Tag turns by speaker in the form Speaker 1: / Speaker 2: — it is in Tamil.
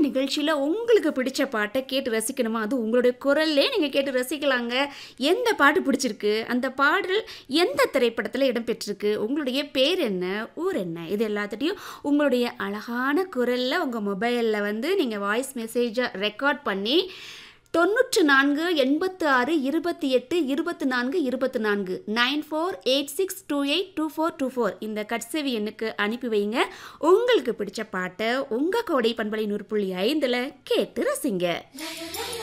Speaker 1: நிகழ்ச்சியில் உங்களுக்கு பிடிச்ச பாட்டை கேட்டு ரசிக்கணுமா அது உங்களுடைய குரல்லே நீங்கள் கேட்டு ரசிக்கலாங்க எந்த பாட்டு பிடிச்சிருக்கு அந்த பாடல் எந்த திரைப்படத்தில் இடம்பெற்றிருக்கு உங்களுடைய பேர் என்ன ஊர் என்ன இது எல்லாத்துட்டையும் உங்களுடைய அழகான குரலில் உங்கள் மொபைலில் வந்து நீங்கள் வாய்ஸ் மெசேஜை ரெக்கார்ட் பண்ணி தொண்ணூற்று நான்கு எண்பத்து ஆறு இருபத்தி எட்டு இருபத்தி நான்கு இருபத்தி நான்கு nine four eight six two eight two four two four இந்த கட்சேவி எண்ணுக்கு அனுப்பி வைங்க உங்களுக்கு பிடிச்ச பாட்டை உங்கள் கோடை பண்பலை நூறு புள்ளி ஐந்தில் கேட்டு ரசிங்க